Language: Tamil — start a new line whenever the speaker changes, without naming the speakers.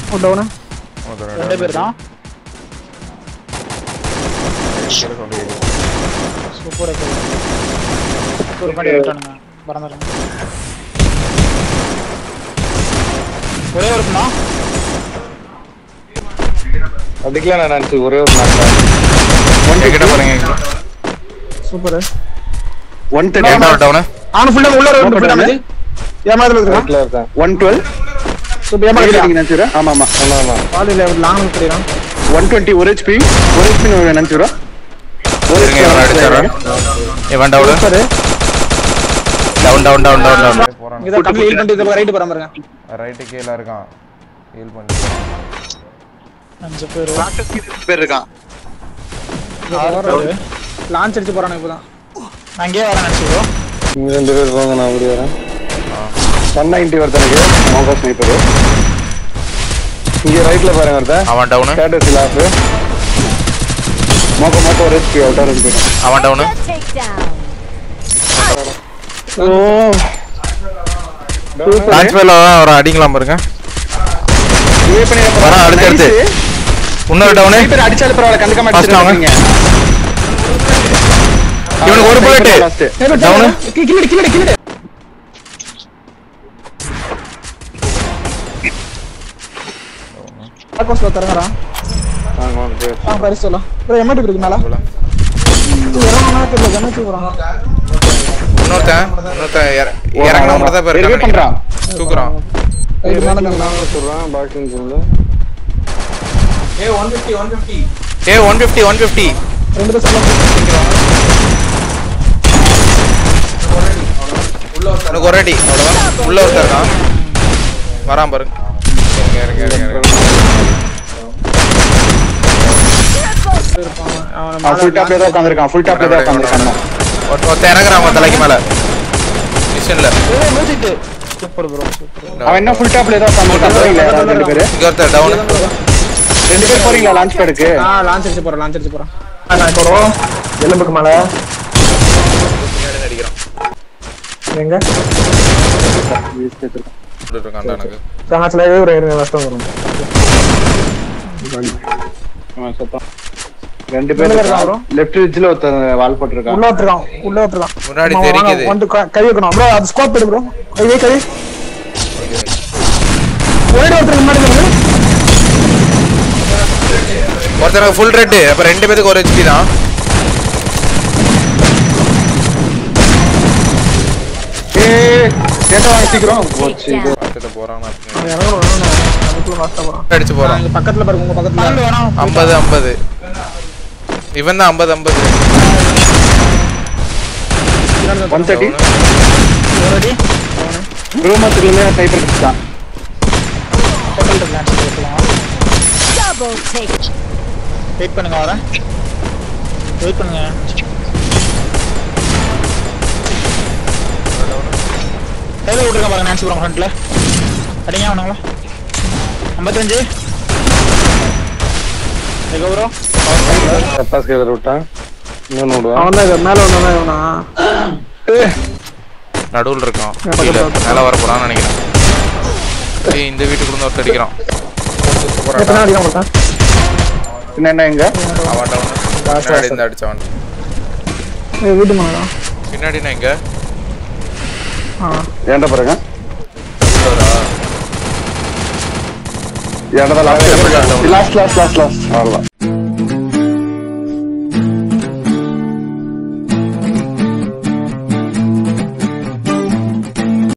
ஒரு டவுனு
ரெண்டு பேர் தான் சூப்பரா ஒரு பண்ணி விட்டானுங்க பறந்துடுங்க ஒரே இருக்குமா
அதுக்கெல்லாம் நான் நினைச்சு ஒரே ஒரு நாள்
என்கிட்ட பாருங்க
சூப்பர்
ஒன்
டவுன் டவுன்
அவனு ஃபுல்லா உள்ள ரெண்டு ஃபுல்லா மேஜ் ஏமாதல இருக்கான்
தேர்ட்டில இருக்கேன்
ஒன் டுவெல்
சூப்பர் ஏமாதல
நினைச்சுறேன் ஆமா ஆமா
ஆமா ஆமா
பால் இல்ல லாங் தெரியும்
ஒன் டுவெண்ட்டி ஒரு ஹெச்பி ஒரு ஹெச்பி நினைச்சுறோம் ஒரு
இருங்க இவன் அடிச்சாரன் இவன் down
super
down down down down down
போறான்
இத கம்மி ஹீல் பண்ணிட்டு இதுல ரைட் போறாம பாருங்க
ரைட்டு கீழே இருக்கான் ஹீல் பண்ணி
அஞ்சு பேர்
பேர் இருக்கான்
லான்ச் அடிச்சு போறானே இப்பதான்
நான் இங்கேயே வரேன் நினச்சிக்கிறோம்
நீங்க ரெண்டு பேர் போங்க நான் அப்படி வரேன்
ஒன் நைன்டி ஒருத்தனுக்கு மோகா ஸ்னைப்பர்
இங்க ரைட்ல பாருங்க ஒருத்தன்
அவன் டவுன்
ஸ்டேட்டஸ் லாப்
மோகா மோகா ஒரு ஹெச்பி அவுட்டா இருக்கு
அவன் டவுன்
Takedown.
லான்ச் பேர்ல ஒரு அடிக்கலாம் பாருங்க வரான் அடுத்து அடுத்து இன்னொரு டவுனு
பேர் அடிச்சாலும் பரவாயில்ல கண்டுக்க
First அவங்க.
மாட்டேங்க
இவனுக்கு ஒரு புல்லட் டவுனு
கில்லடி கில்லடி கில்லடி ஆப்போஸ்ல தரங்கடா
வாங்க வாங்க போய்
ஆ பரிசு சொல்லலாம் ப்ரோ எமௌண்ட் இருக்கு மேல இறங்கணும் தெரியல கணக்கு போறான்
இன்னொருத்தன் இன்னொருத்தன் இற- இறங்குன மட்டும் தான்
Revive
இருக்கான்
பண்றான்.
தூக்குறான்
ரைட் மேல நின்னா
சொல்றான் பாக்ஸிங் சொல்ல
ஏ ஒன் ஃபிஃப்டி ஒன் ஃபிஃப்டி
ரெண்டு பேர் சொல்ல
உனக்கு ஒரு அடி அவ்வளோதான் உள்ள ஒருத்தர் இருக்கான் வரான் பாருங்க இருங்க இருங்க இருங்க இருங்க
அவன்
ஃபுல் டாப்ல தான் உட்கார்ந்திருக்கான் ஃபுல் டாப்ல தான் உட்கார்ந்திருக்கான்
ஒருத்த- ஒருத்தன் இறங்குறான் அவன் தலைக்கு மேல மிஷின்ல
மியூசிக் சூப்பர் ப்ரோ சூப்பர்
அவன் என்ன ஃபுல் டாப்ல தான் உட்கார்ந்திருக்கான் போறீங்களா யாராவது ரெண்டு பேரு
இங்க ஒருத்தர் டவுன்
ரெண்டு பேர் போறீங்களா லான்ச் பேடுக்கு
ஆ லான்ச் அடிச்சு போறேன் லான்ச் அடிச்சு போறேன் நான் இப்போ எலும்புக்கு மேல
அடிக்கிறான்
எங்க
இருக்கான்டா எனக்கு
காசுல ஒரு இருபது வருஷம் வரும்
ரெண்டு பேர்
ரெண்டு பேர் இருக்கான்
லெஃப்ட் ரிட்ஜ்ல ஒருத்தன் வால் போட்டிருக்கான்
உள்ள ஒருத்தருக்கான் உள்ள ஒருத்தருக்கான்
முன்னாடி
ஆமா, வாங்க,
தெரிக்குது.
வந்து க- கை வைக்கணும் ப்ரோ அது ஸ்கோப் எடு ப்ரோ கை வை, கை வை. ஒரே ஒருத்தருக்கு முன்னாடி நில்லு.
ஒருத்தனுக்கு ஃபுல் ரெட்டு அப்ப ரெண்டு பேருக்கு ஒரு ஹெச்பி தான்
ஏய் கேட்ட வாங்க சீக்கிரம் போச்சு இது
பார்த்துட்டு போறான்
அவன் இறங்கணும், இறங்கணும். அதுக்குள்ள last ஆ போறான்.
அடிச்சு போறான்
இங்க பக்கத்துல பாருங்க உங்க பக்கத்துல
வேணாம்
ஐம்பது ஐம்பது இவன் தான் ஐம்பது ஐம்பது
ஒன் தேர்ட்டி
ஒரு அடி
ரூமா திரும்ப சைபர் தான்
டோட்டல் மேட்ச் இருக்கலாம்
Double take.
வெயிட் பண்ணுங்க வரேன் வெயிட் பண்ணுங்க கையில் விட்டுருங்க பாருங்க நினச்சி போகிறோம் ஃப்ரண்ட்டில் அடிங்க அவனுங்களா ஐம்பத்தஞ்சு எங்கே ப்ரோ
தப்பா ஸ்கேலர் விட்டான் இன்னொன்னு விடுவான்
அவன் தான் இது மேல ஒண்ணு இவனா
நடுவுல இருக்கான் கீழே மேல வர போறான்னு நினைக்கிறேன் ஏய், இந்த வீட்டுக்குள்ள இருந்து ஒருத்தர் அடிக்கிறான்
எத்தனை அடிக்க மாட்டான்
என்ன எங்க
அவன் டவுன் பின்னாடி இருந்து அடிச்சவன்
வீட்டு மேலடா
பின்னாடி நான் எங்க
ஆ
ஏன்டா பாருங்க
உள்ளவரா?
ஏன்டா லாஸ்ட் லாஸ்ட் லாஸ்ட் லாஸ்ட் அவ்வளவுதான்